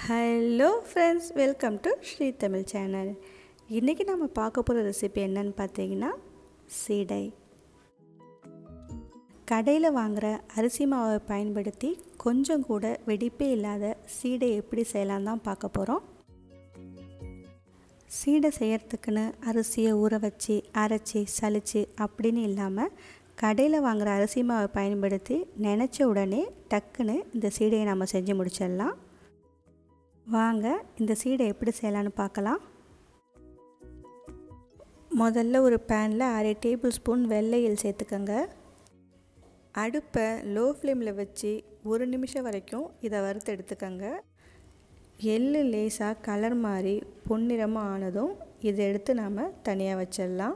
hello friends welcome to Sri Tamil channel இன்றைக்கி நம்ம பார்க்க போகிற ரெசிபி என்னன்னு பார்த்தீங்கன்னா சீடை கடையில் வாங்குகிற அரிசி மாவை பயன்படுத்தி கொஞ்சம் கூட வெடிப்பே இல்லாத சீடை எப்படி செய்யலாம் தான் பார்க்க போகிறோம் சீடை செய்யறதுக்குன்னு அரிசியை ஊற வச்சு அரைச்சி சலிச்சு அப்படின்னு இல்லாமல் கடையில் வாங்குகிற அரிசி மாவை பயன்படுத்தி நினச்ச உடனே டக்குன்னு இந்த சீடையை நம்ம செஞ்சு முடிச்சிடலாம் வாங்க இந்த சீடை எப்படி செய்யலான்னு பார்க்கலாம் முதல்ல ஒரு பேனில் அரை டேபிள் ஸ்பூன் வெள்ளையில் சேர்த்துக்கோங்க அடுப்பை லோ ஃப்ளேமில் வச்சு ஒரு நிமிஷம் வரைக்கும் இதை வறுத்து எடுத்துக்கோங்க எள்ளு லேசாக கலர் மாதிரி பொன்னிறமாக ஆனதும் இதை எடுத்து நாம் தனியாக வச்சிடலாம்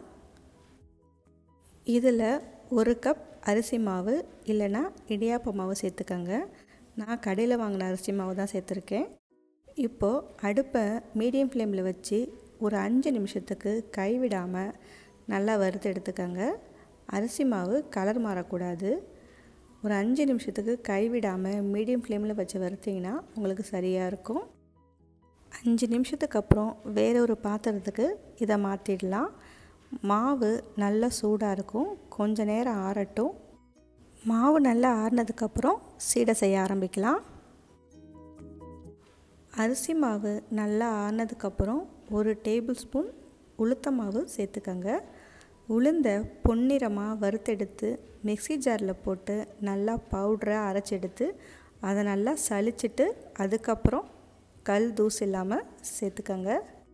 இதில் ஒரு கப் அரிசி மாவு இல்லைன்னா இடியாப்ப மாவு சேர்த்துக்கோங்க நான் கடையில் வாங்கின அரிசி மாவு தான் சேர்த்துருக்கேன் இப்போது அடுப்பை மீடியம் ஃப்ளேமில் வச்சு ஒரு அஞ்சு நிமிஷத்துக்கு கைவிடாமல் நல்லா வறுத்து எடுத்துக்கோங்க அரிசி மாவு கலர் மாறக்கூடாது ஒரு அஞ்சு நிமிஷத்துக்கு கைவிடாமல் மீடியம் ஃப்ளேமில் வச்சு வறுத்திங்கன்னா உங்களுக்கு சரியாக இருக்கும் அஞ்சு நிமிஷத்துக்கு அப்புறம் வேற ஒரு பாத்திரத்துக்கு இதை மாற்றிடலாம் மாவு நல்லா சூடாக இருக்கும் கொஞ்ச நேரம் ஆறட்டும் மாவு நல்லா ஆறினதுக்கப்புறம் சீடை செய்ய ஆரம்பிக்கலாம் அரிசி மாவு நல்லா ஆறினதுக்கப்புறம் ஒரு டேபிள் ஸ்பூன் உளுத்த மாவு சேர்த்துக்கோங்க உளுந்த பொன்னிறமாக வறுத்தெடுத்து மிக்சி ஜாரில் போட்டு நல்லா பவுட்ராக அரைச்செடுத்து அதை நல்லா சலிச்சிட்டு அதுக்கப்புறம் கல் தூசு இல்லாமல் சேர்த்துக்கோங்க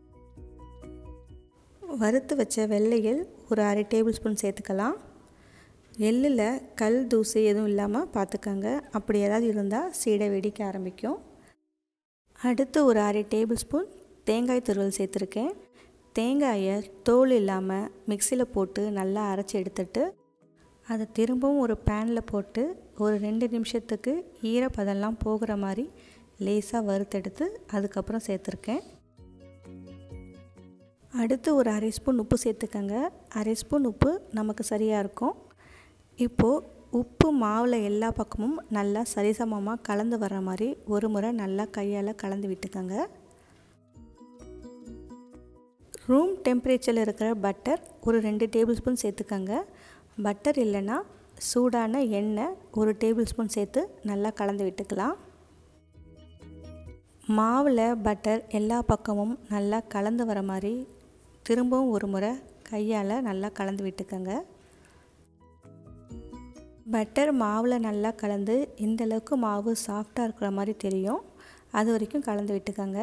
வறுத்து வச்ச வெள்ளையில் ஒரு அரை டேபிள் ஸ்பூன் சேர்த்துக்கலாம் எள்ளில் கல் தூசு எதுவும் இல்லாமல் பார்த்துக்கோங்க அப்படி ஏதாவது இருந்தால் சீடை வெடிக்க ஆரம்பிக்கும் அடுத்து ஒரு அரை டேபிள் ஸ்பூன் தேங்காய் துருவல் சேர்த்துருக்கேன் தேங்காயை தோல் இல்லாமல் மிக்சியில் போட்டு நல்லா அரைச்சி எடுத்துட்டு அதை திரும்பவும் ஒரு பேனில் போட்டு ஒரு ரெண்டு நிமிஷத்துக்கு ஈரப்பதெல்லாம் போகிற மாதிரி லேசாக வறுத்தெடுத்து அதுக்கப்புறம் சேர்த்துருக்கேன் அடுத்து ஒரு அரை ஸ்பூன் உப்பு சேர்த்துக்கங்க அரை ஸ்பூன் உப்பு நமக்கு சரியாக இருக்கும் இப்போது உப்பு மாவில் எல்லா பக்கமும் நல்லா சரிசமமாக கலந்து வர மாதிரி ஒரு முறை நல்லா கையால் கலந்து விட்டுக்கோங்க ரூம் டெம்பரேச்சரில் இருக்கிற பட்டர் ஒரு ரெண்டு டேபிள் ஸ்பூன் சேர்த்துக்கோங்க பட்டர் இல்லைன்னா சூடான எண்ணெய் ஒரு டேபிள் ஸ்பூன் சேர்த்து நல்லா கலந்து விட்டுக்கலாம் மாவில் பட்டர் எல்லா பக்கமும் நல்லா கலந்து வர மாதிரி திரும்பவும் ஒரு முறை கையால் நல்லா கலந்து விட்டுக்கோங்க பட்டர் மாவில் நல்லா கலந்து இந்த அளவுக்கு மாவு சாஃப்டாக இருக்கிற மாதிரி தெரியும் அது வரைக்கும் கலந்து விட்டுக்கோங்க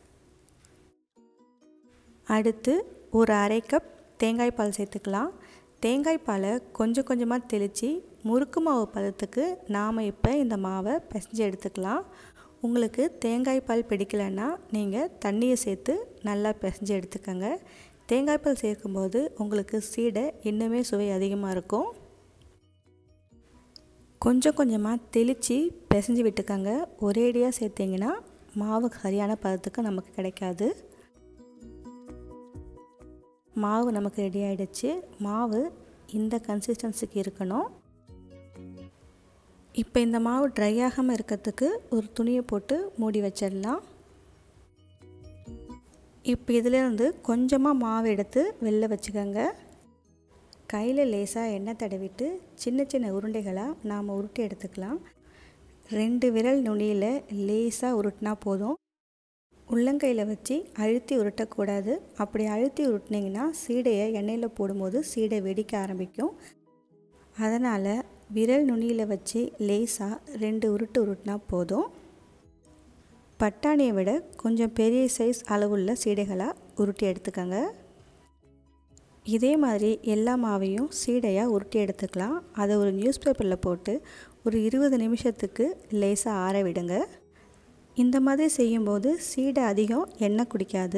அடுத்து ஒரு அரை கப் தேங்காய் பால் சேர்த்துக்கலாம் தேங்காய் பாலை கொஞ்சம் கொஞ்சமாக தெளித்து முறுக்கு மாவு பதத்துக்கு நாம் இப்போ இந்த மாவை பிசைஞ்சு எடுத்துக்கலாம் உங்களுக்கு தேங்காய் பால் பிடிக்கலைன்னா நீங்கள் தண்ணியை சேர்த்து நல்லா பிசைஞ்சு எடுத்துக்கோங்க தேங்காய் பால் சேர்க்கும்போது உங்களுக்கு சீடை இன்னுமே சுவை அதிகமாக இருக்கும் கொஞ்சம் கொஞ்சமாக தெளித்து பிசைஞ்சு விட்டுக்கோங்க ஒரேடியாக சேர்த்திங்கன்னா மாவு சரியான பதத்துக்கு நமக்கு கிடைக்காது மாவு நமக்கு ரெடி ஆகிடுச்சு மாவு இந்த கன்சிஸ்டன்சிக்கு இருக்கணும் இப்போ இந்த மாவு ட்ரை ஆகாமல் இருக்கிறதுக்கு ஒரு துணியை போட்டு மூடி வச்சிடலாம் இப்போ இதிலேருந்து கொஞ்சமாக மாவு எடுத்து வெளில வச்சுக்கோங்க கையில் லேசாக எண்ணெய் தடவிட்டு சின்ன சின்ன உருண்டைகளாக நாம் உருட்டி எடுத்துக்கலாம் ரெண்டு விரல் நுனியில் லேசாக உருட்டினா போதும் உள்ளங்கையில் வச்சு அழுத்தி உருட்டக்கூடாது அப்படி அழுத்தி உருட்டினீங்கன்னா சீடையை எண்ணெயில் போடும்போது சீடை வெடிக்க ஆரம்பிக்கும் அதனால் விரல் நுனியில் வச்சு லேசாக ரெண்டு உருட்டு உருட்டினா போதும் பட்டாணியை விட கொஞ்சம் பெரிய சைஸ் அளவுள்ள சீடைகளாக உருட்டி எடுத்துக்கோங்க இதே மாதிரி எல்லா மாவையும் சீடையாக உருட்டி எடுத்துக்கலாம் அதை ஒரு நியூஸ் பேப்பரில் போட்டு ஒரு இருபது நிமிஷத்துக்கு லேசாக ஆற விடுங்க இந்த மாதிரி செய்யும்போது சீடை அதிகம் எண்ணெய் குடிக்காது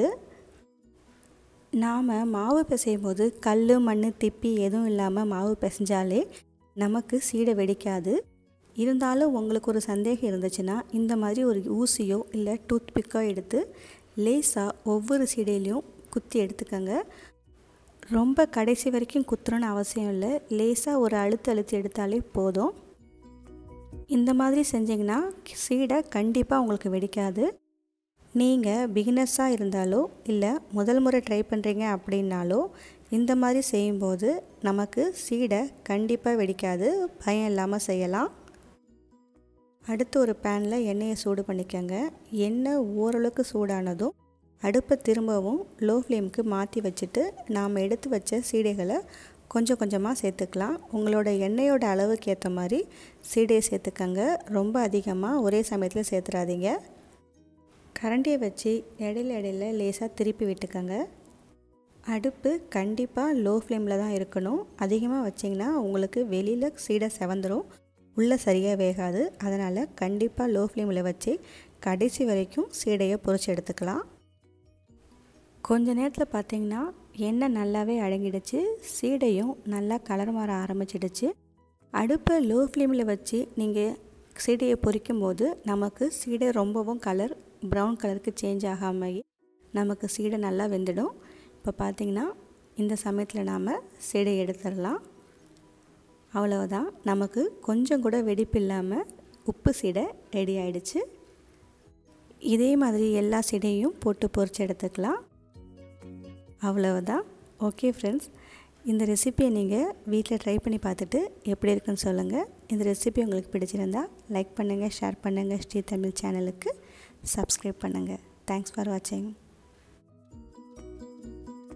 நாம் மாவு பிசையும் போது கல் மண் திப்பி எதுவும் இல்லாமல் மாவு பிசைஞ்சாலே நமக்கு சீடை வெடிக்காது இருந்தாலும் உங்களுக்கு ஒரு சந்தேகம் இருந்துச்சுன்னா இந்த மாதிரி ஒரு ஊசியோ இல்லை டூத் பிக்கோ எடுத்து லேசாக ஒவ்வொரு சீடையிலையும் குத்தி எடுத்துக்கோங்க ரொம்ப கடைசி வரைக்கும் குத்துறன்னு அவசியம் இல்லை லேசாக ஒரு அழுத்து அழுத்தி எடுத்தாலே போதும் இந்த மாதிரி செஞ்சிங்கன்னா சீடை கண்டிப்பாக உங்களுக்கு வெடிக்காது நீங்கள் பிகினர்ஸாக இருந்தாலோ இல்லை முதல் முறை ட்ரை பண்ணுறீங்க அப்படின்னாலோ இந்த மாதிரி செய்யும்போது நமக்கு சீடை கண்டிப்பாக வெடிக்காது பயம் இல்லாமல் செய்யலாம் அடுத்து ஒரு பேனில் எண்ணெயை சூடு பண்ணிக்கோங்க எண்ணெய் ஓரளவுக்கு சூடானதும் அடுப்பை திரும்பவும் லோ ஃப்ளேமுக்கு மாற்றி வச்சுட்டு நாம் எடுத்து வச்ச சீடைகளை கொஞ்சம் கொஞ்சமாக சேர்த்துக்கலாம் உங்களோட எண்ணெயோட அளவுக்கு ஏற்ற மாதிரி சீடையை சேர்த்துக்கங்க ரொம்ப அதிகமாக ஒரே சமயத்தில் சேர்த்துறாதீங்க கரண்டியை வச்சு இடையில இடையில லேசாக திருப்பி விட்டுக்கங்க அடுப்பு கண்டிப்பாக லோ ஃப்ளேமில் தான் இருக்கணும் அதிகமாக வச்சிங்கன்னா உங்களுக்கு வெளியில் சீடை செவந்துடும் உள்ளே சரியாக வேகாது அதனால் கண்டிப்பாக லோ ஃப்ளேமில் வச்சு கடைசி வரைக்கும் சீடையை பொறிச்சு எடுத்துக்கலாம் கொஞ்ச நேரத்தில் பார்த்தீங்கன்னா எண்ணெய் நல்லாவே அடங்கிடுச்சு சீடையும் நல்லா கலர் மாற ஆரம்பிச்சிடுச்சு அடுப்பை லோ ஃப்ளேமில் வச்சு நீங்கள் சீடையை பொரிக்கும் போது நமக்கு சீடை ரொம்பவும் கலர் ப்ரௌன் கலருக்கு சேஞ்ச் ஆகாமல் நமக்கு சீடை நல்லா வெந்துடும் இப்போ பார்த்திங்கன்னா இந்த சமயத்தில் நாம் சீடை எடுத்துடலாம் அவ்வளவுதான் நமக்கு கொஞ்சம் கூட வெடிப்பு இல்லாமல் உப்பு சீடை ரெடி ஆயிடுச்சு இதே மாதிரி எல்லா சீடையும் போட்டு பொரிச்சு எடுத்துக்கலாம் அவ்வளவுதான் ஓகே ஃப்ரெண்ட்ஸ் இந்த ரெசிபியை நீங்கள் வீட்டில் ட்ரை பண்ணி பார்த்துட்டு எப்படி இருக்குன்னு சொல்லுங்கள் இந்த ரெசிபி உங்களுக்கு பிடிச்சிருந்தா லைக் பண்ணுங்கள் ஷேர் பண்ணுங்கள் ஸ்ரீ தமிழ் சேனலுக்கு சப்ஸ்கிரைப் பண்ணுங்கள் தேங்க்ஸ் ஃபார் வாட்சிங்